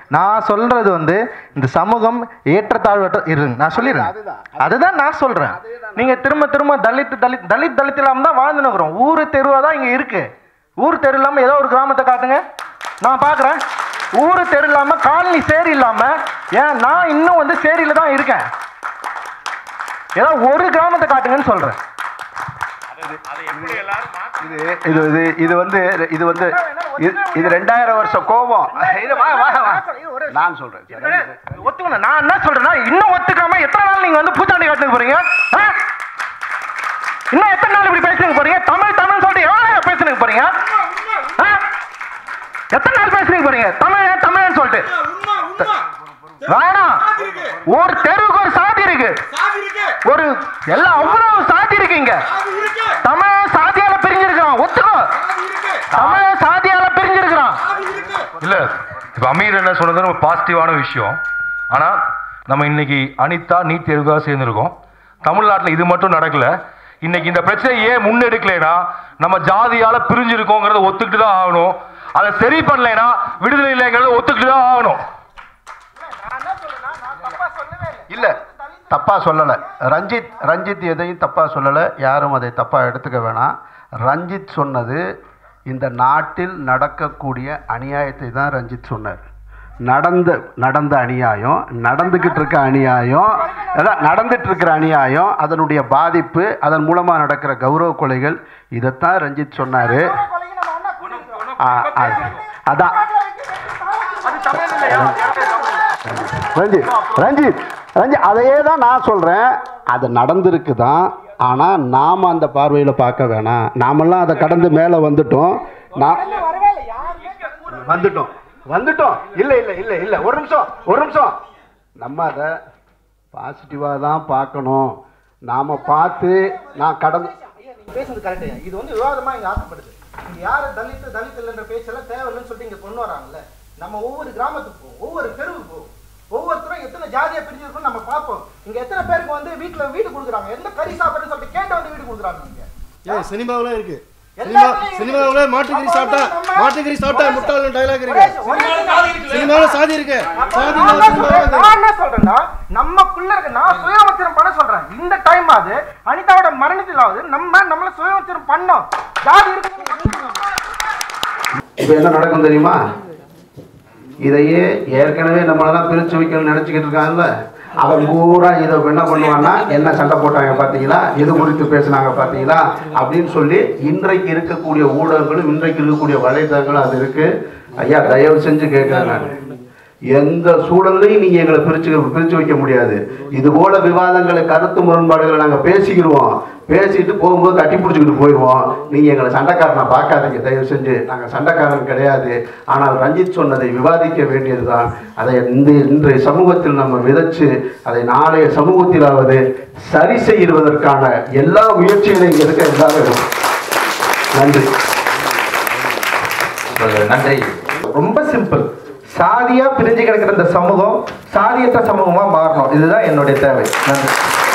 நான் சொல்றது வந்து இந்த சமூகம் ஏற்றத்தாழ்வற்ற இருங்க நான் சொல்லிடுறேன் அதுதான் நான் சொல்றேன் நீங்க திரும்ப திரும்ப தலித் தலித் தலித் தலித் இல்லாம தான் வாழ்ந்துனுக்குறோம் ஊரு தெருவா தான் இங்க இருக்கு ஊர் தெரு இல்லாம ஏதோ ஒரு கிராமத்தை காட்டுங்க நான் பார்க்குறேன் ஊரு தெரு இல்லாம காலனி சேரி இல்லாம ஏன் நான் இன்னும் வந்து சேரியில தான் இருக்கேன் ஏதோ ஒரு கிராமத்தை காட்டுங்கன்னு சொல்றேன் இது இது இது இது வந்து இது வந்து இது- இது ரெண்டாயிரம் வருஷம் கோபம் இது வா, வா, வா. நான் சொல்றேன் சரி. ஒத்துக்கணும் நான் என்ன சொல்றேன்னா இன்னும் ஒத்துக்காம எத்தனை நாள் நீங்க வந்து பூச்சாண்டி காட்டுக்கு போறீங்க ஆ? இன்னும் எத்தனை நாள் இப்படி பேசுறீங்க போறீங்க தமிழ் தமிழ் சொல்லிட்டு எவ்வளவு நேரம் பேசுறீங்க போறீங்க ஆ? எத்தனை நாள் பேசுறீங்க போறீங்க தமிழ் தமிழ்னு சொல்லிட்டு வேணாம் ஒரு தெருவுக்கு ஒரு சாதி இருக்கு ஒரு எல்லாம் அவ்வளவு சாதி இருக்கு இங்க தமிழ் சாதியால பிரிஞ்சிருக்கிறான் ஒத்துக்கோ தமிழ் சாதியால பிரிஞ்சிருக்கிறான் இல்ல இப்ப அமீர் என்ன சொன்னது ரொம்ப பாசிட்டிவான விஷயம் ஆனா நம்ம இன்னைக்கு அனிதா நீட் தேர்வுக்காக சேர்ந்திருக்கோம் தமிழ்நாட்டில் இது மட்டும் நடக்கல இன்னைக்கு இந்த பிரச்சனை ஏன் முன்னெடுக்கலைன்னா நம்ம ஜாதியால பிரிஞ்சிருக்கோங்கிறத ஒத்துக்கிட்டு தான் ஆகணும் அதை சரி பண்ணலைன்னா விடுதலை இல்லைங்கிறத ஒத்துக்கிட்டு தான் ஆகணும் இல்ல தப்பா சொல்லல ரஞ்சித் ரஞ்சித் எதையும் தப்பா சொல்லல யாரும் அதை தப்பா எடுத்துக்க வேணாம் ரஞ்சித் சொன்னது இந்த நாட்டில் நடக்கக்கூடிய அநியாயத்தை தான் ரஞ்சித் சொன்னார் நடந்த நடந்த அநியாயம் நடந்துக்கிட்டு இருக்க அநியாயம் அதான் நடந்துட்டு இருக்கிற அநியாயம் அதனுடைய பாதிப்பு அதன் மூலமா நடக்கிற கௌரவ கொலைகள் இதைத்தான் ரஞ்சித் சொன்னாரு ஆ, அது- அதான் ரஞ்சித் ரஞ்சித் ரஞ்சித் அதையே தான் நான் சொல்கிறேன் அது நடந்திருக்கு தான் ஆனால் நாம் அந்த பார்வையில் பார்க்க வேணாம் நாமெல்லாம் அதை கடந்து மேலே வந்துட்டோம் நான் வந்துட்டோம் வந்துட்டோம் இல்லை இல்லை இல்லை இல்லை ஒரு நிமிஷம் ஒரு நிமிஷம் நம்ம அதை பாசிட்டிவாக தான் பார்க்கணும் நாம் பார்த்து நான் கடந்து நீங்க பேசுறது கரெக்ட் இது வந்து விவாதமா இங்க ஆக்கப்படுது இங்க யாரு தலித் தலித் இல்லைன்ற பேச்செல்லாம் தேவையில்லைன்னு சொல்லிட்டு இங்க கொண்டு வராங்கல்ல நம்ம ஒவ்வொரு கிராமத்துக்கு போவோம் ஒவ்வொரு தெருவுக்கு போவோம் ஒவ்வொருத்தரும் எத்தனை ஜாதியா பிரிஞ்சிருக்கும் நம்ம பார்ப்போம் இங்க எத்தனை பேருக்கு வந்து வீட்டுல வீடு கொடுக்குறாங்க எந்த கறி சாப்பிடுறேன்னு சொல்லிட்டு கேட்டு வந்து வீடு கொடுக்குறாங்க இங்க ஏன் சினிமாவுல இருக்கு எல்லா சினிமா இடத்துலயும் சினிமாவுல இருக்கு. மாட்டுக்கறி அப்ப சாப்பிட்டா வந்து நம்ம- மாட்டுக்கறி சாப்பிட்டா ஒரே- முட்டாள் டைலாக் ஒரே- இருக்கு ஒரே நிமிஷம். சினிமாவுல சாதி இருக்கு அப்ப சாதி நான் இல்லாத என்ன சினிமா சொல்றேன்? இருக்கு. நான் என்ன சொல்றேன்னா நமக்குள்ள இருக்க நான் சுயவச்சனம் பண்ண சொல்றேன் இந்த டைம் ஆகுது அனிதாவோட மரணத்திலாவது நம்ம நம்மள சுயவச்சனம் பண்ணோம் ஜாதி இருக்கு இப்போ என்ன நடக்கும் தெரியுமா இதையே ஏற்கனவே நம்மளெல்லாம் பிரித்து வைக்கணும்னு நினச்சிக்கிட்டு இருக்காங்கல்ல அவன் பூரா இதை என்ன பண்ணுவான்னா என்ன சண்டை போட்டாங்க பார்த்தீங்களா எது குறித்து பேசுனாங்க பார்த்தீங்களா அப்படின்னு சொல்லி இன்றைக்கு இருக்கக்கூடிய ஊடகங்களும் இன்றைக்கு இருக்கக்கூடிய வலைதளங்களும் அது இருக்கு ஐயா தயவு செஞ்சு கேட்குறேன் நான் எந்த சூழல்லையும் நீங்கள் எங்களை பிரிச்சு பிரித்து வைக்க முடியாது இது போல விவாதங்களை கருத்து முரண்பாடுகளை நாங்கள் பேசிக்கிடுவோம் பேசிட்டு போகும்போது கட்டி பிடிச்சிக்கிட்டு போயிடுவோம் நீங்கள் எங்களை சண்டைக்காரனை பார்க்காதீங்க தயவு செஞ்சு நாங்கள் சண்டைக்காரன் கிடையாது ஆனால் ரஞ்சித் சொன்னதை விவாதிக்க வேண்டியதுதான் அதை இந்த இன்றைய சமூகத்தில் நம்ம விதைச்சு அதை நாளைய சமூகத்திலாவது சரி செய்வதற்கான எல்லா முயற்சிகளையும் இங்கே இருக்க எல்லாரும் இருக்கும். நன்றி நன்றி ரொம்ப சிம்பிள் சாதியா பிரிஞ்சு கிடக்கிற இந்த சமூகம் சாதியற்ற சமூகமா மாறணும் இதுதான் என்னுடைய தேவை நன்றி